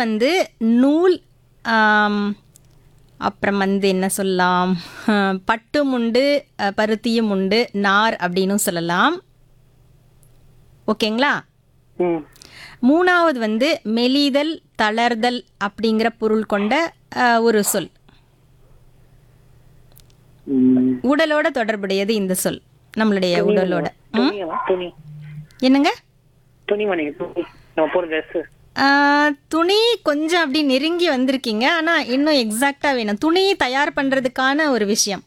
வந்து நூல் ஆம், அப்புறம் வந்து என்ன சொல்லலாம் அஹ், பட்டும் உண்டு அஹ், பருத்தியும் உண்டு நார் அப்படின்னும் சொல்லலாம் ஓகேங்களா ம் மூணாவது வந்து மெலிதல் தளர்தல் அப்படிங்கிற பொருள் கொண்ட அஹ், ஒரு சொல் ம். உடலோட தொடர்புடையது இந்த சொல் நம்மளுடைய உடலோட ம்? துணியா? துணி என்னங்க துணி மணி துணி நம்ம போற ட்ரெஸ் ஆஹ், துணி கொஞ்சம் அப்படி நெருங்கி வந்திருக்கீங்க ஆனா இன்னும் எக்ஸாக்டா வேணும் துணி தயார் பண்றதுக்கான ஒரு விஷயம்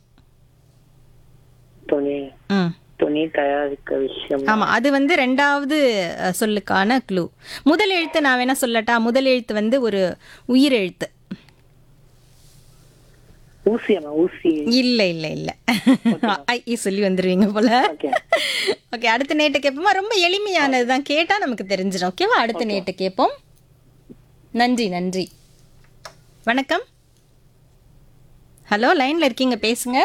துணி ம் துணி தயாரிக்க விஷயம் ஆமா அது வந்து ரெண்டாவது அஹ், சொல்லுக்கான க்ளூ முதல் எழுத்து நான் வேணா சொல்லட்டா முதல் எழுத்து வந்து ஒரு உயிர் எழுத்து ஊசியாமா ஊசி இல்ல இல்ல இல்ல ஐ இ சொல்லி வந்துருவீங்க போல ஓகே ஓகே அடுத்த நேட்டு கேட்போமா ரொம்ப எளிமையானது தான் கேட்டா நமக்கு தெரிஞ்சிடும் ஓகேவா அடுத்த நேட்டு கேட்போம் நன்றி நன்றி வணக்கம் ஹலோ லைன்ல இருக்கீங்க பேசுங்க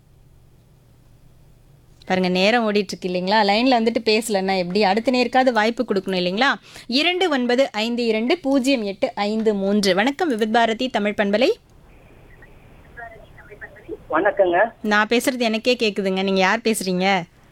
பாருங்க நேரம் ஓடிட்டு இருக்கு இல்லைங்களா லைன்ல வந்துட்டு பேசலன்னா எப்படி அடுத்த நேருக்காவது வாய்ப்பு கொடுக்கணும் இல்லைங்களா இரண்டு ஒன்பது ஐந்து இரண்டு பூஜ்ஜியம் எட்டு ஐந்து மூன்று வணக்கம் விவித் பாரதி தமிழ் பண்பலை வணக்கங்க நான் பேசுறது எனக்கே கேக்குதுங்க நீங்க யார் பேசுறீங்க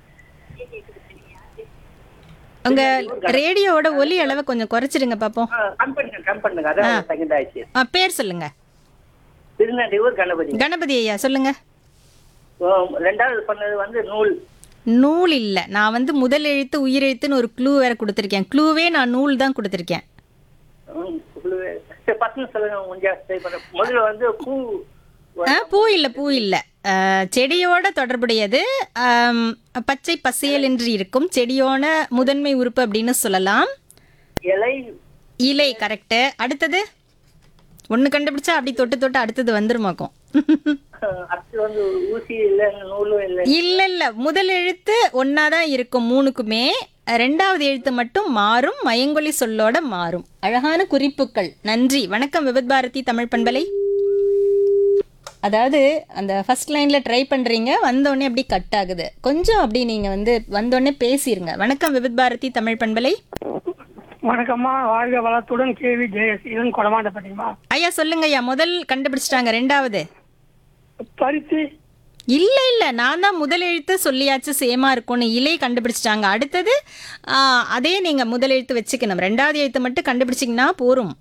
உங்க ரேடியோவோட ஒலி அளவை கொஞ்சம் குறைச்சிடுங்க பாப்போம் கம் பண்ணுங்க கம் பண்ணுங்க அதான் செகண்ட் ஆயிடுச்சு ஆ, பேர் சொல்லுங்க திருநெல்வேலூர் கணபதி கணபதி ஐயா சொல்லுங்க ஓ, ரெண்டாவது பண்ணது வந்து நூல் நூல் இல்ல நான் வந்து முதல் எழுத்து உயிர் எழுத்துன்னு ஒரு க்ளூ வேற கொடுத்துருக்கேன் க்ளூவே நான் நூல் தான் கொடுத்துருக்கேன் ம், புழுவே. சரி பத்து சொல்லுங்க முடிஞ்சா ட்ரை பண்ண முதல்ல வந்து பூ ஆ, பூ இல்ல பூ இல்ல ஆ, செடியோட தொடர்புடையது ஆம், பச்சை பசேல் என்று இருக்கும் செடியோட முதன்மை உறுப்பு அப்படின்னு சொல்லலாம் இலை இலை கரெக்டு அடுத்தது ஒன்று கண்டுபிடிச்சா அப்படி தொட்டு தொட்டு அடுத்தது வந்துருமாக்கும் அஹ், அடுத்து வந்து ஊசி இல்லை நூலும் இல்லை இல்ல இல்ல முதல் எழுத்து ஒன்னா தான் இருக்கும் மூணுக்குமே ரெண்டாவது எழுத்து மட்டும் மாறும் மயங்கொலி சொல்லோட மாறும் அழகான குறிப்புகள் நன்றி வணக்கம் விபத் பாரதி தமிழ் பண்பலை அதாவது அந்த ஃபர்ஸ்ட் லைன்ல ட்ரை பண்றீங்க வந்தோடனே அப்படி கட் ஆகுது கொஞ்சம் அப்படி நீங்க வந்து வந்தோடனே பேசிருங்க வணக்கம் விபத் பாரதி தமிழ் பண்பலை வணக்கம்மா வாழ்க வளத்துடன் கேவி ஜெயசீலன் கொடமாட்டப்பட்டீங்களா ஐயா சொல்லுங்க ஐயா முதல் கண்டுபிடிச்சிட்டாங்க ரெண்டாவது பருத்தி இல்ல இல்ல நான் தான் முதல் எழுத்து சொல்லியாச்சு சேமா இருக்கும்னு இலை கண்டுபிடிச்சிட்டாங்க அடுத்தது ஆ, அதே நீங்க முதல் எழுத்து வச்சுக்கணும் ரெண்டாவது எழுத்து மட்டும் கண்டுபிடிச்சிங்கன்னா போரும்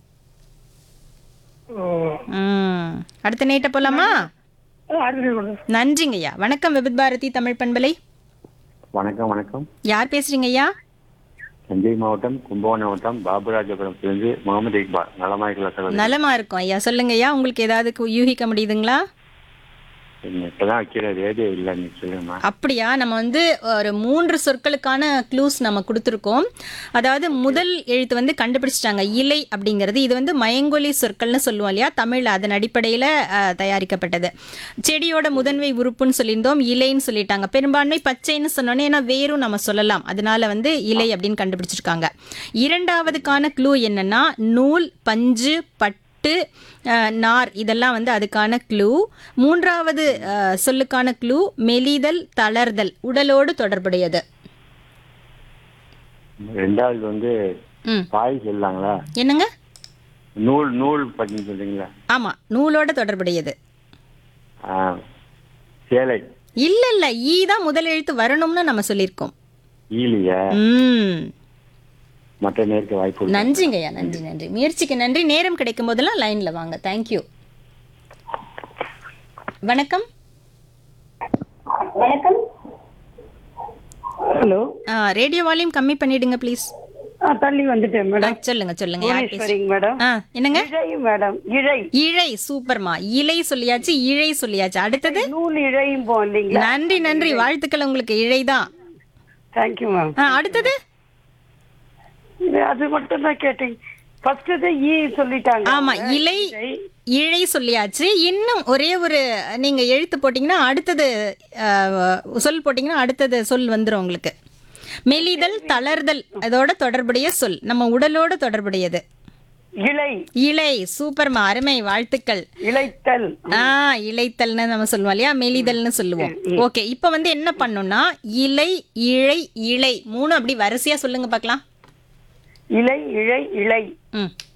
ஓ, ம் அடுத்த நேட்ட போலாமா அடுத்தது கொடுங்க. நன்றிங்க ஐயா வணக்கம் விபித் பாரதி தமிழ் பண்பலை வணக்கம் வணக்கம் யார் பேசுறீங்க ஐயா தஞ்சை மாவட்டம் கும்பகோணம் மாவட்டம் பாபுராஜபுரத்திலிருந்து முகமது இக்பால் நலமாய்க்குள்ள சகோதரி நலமா இருக்கும் ஐயா சொல்லுங்க ஐயா உங்களுக்கு ஏதாவது கு- யூகிக்க முடியுதுங்களா நீங்க இப்பதான் வைக்கிற ரேடியோ இல்லை நீ சொல்லுங்கம்மா அப்படியா நம்ம வந்து ஒரு மூன்று சொற்களுக்கான க்ளூஸ் நம்ம கொடுத்துருக்கோம் அதாவது முதல் எழுத்து வந்து கண்டுபிடிச்சிட்டாங்க இலை அப்படிங்கிறது இது வந்து மயங்கொலி சொற்கள்னு சொல்லுவோம் இல்லையா தமிழ் அதன் அடிப்படையில் தயாரிக்கப்பட்டது செடியோட முதன்மை உறுப்புன்னு சொல்லியிருந்தோம் இலைன்னு சொல்லிட்டாங்க பெரும்பான்மை பச்சைன்னு சொன்னோன்னே ஏன்னா வேரும் நம்ம சொல்லலாம் அதனால வந்து இலை அப்படின்னு கண்டுபிடிச்சிருக்காங்க இரண்டாவதுக்கான க்ளூ என்னன்னா நூல் பஞ்சு பட்டு அஹ், நார் இதெல்லாம் வந்து அதுக்கான க்ளூ மூன்றாவது அஹ், சொல்லுக்கான க்ளூ மெலிதல் தளர்தல் உடலோடு தொடர்புடையது ரெண்டாவது வந்து ம் பாய் சொல்லாங்களா என்னங்க நூல் நூல் பற்றி சொல்றீங்களா ஆமா நூலோட தொடர்புடையது ஆ, சேலை இல்ல இல்ல ஈ தான் முதல் எழுத்து வரணும்னு நம்ம சொல்லியிருக்கோம் ஈலிய ம் மற்ற நேருக்கு வாய்ப்பு இருக்கு. நன்றிங்கய்யா நன்றி நன்றி முயற்சிக்கு நன்றி நேரம் கிடைக்கும் போதெல்லாம் லைன்ல வாங்க தேங்க்யூ வணக்கம் ஹலோ ரேடியோ வால்யூம் கம்மி பண்ணிடுங்க ப்ளீஸ் ஆ, தள்ளி வந்துட்டேன் மேடம் சொல்லுங்க சொல்லுங்க யார் பேசு புவனேஸ்வரிங்க மேடம் ஆ என்னங்க இழை மேடம் இழை இழை சூப்பர்மா இலை சொல்லியாச்சு இழை சொல்லியாச்சு அடுத்தது நூல் இழையும் போ இல்லைங்களா நன்றி நன்றி வாழ்த்துக்கள் உங்களுக்கு இழைதான் தேங்க்யூ மேம் ஆ, அடுத்தது அது மட்டும் தான் கேட்டீங்க ஃபர்ஸ்ட் ஈ சொல்லிட்டாங்க ஆமா இலை இழை சொல்லியாச்சு இன்னும் ஒரே ஒரு நீங்க எழுத்து போட்டீங்கன்னா அடுத்தது அஹ், சொல் போட்டீங்கன்னா அடுத்தது சொல் வந்துரும் உங்களுக்கு மெலிதல் தளர்தல் அதோட தொடர்புடைய சொல் நம்ம உடலோட தொடர்புடையது இலை இலை சூப்பர்மா அருமை வாழ்த்துக்கள் இலைத்தல் ஆ இலைத்தல்னு நம்ம சொல்லுவோம் இல்லையா மெலிதல்னு சொல்லுவோம் ஓகே இப்போ வந்து என்ன பண்ணணும்னா இலை இழை இலை மூணு அப்படி வரிசையா சொல்லுங்க பார்க்கலாம் இலை இழை இலை ம்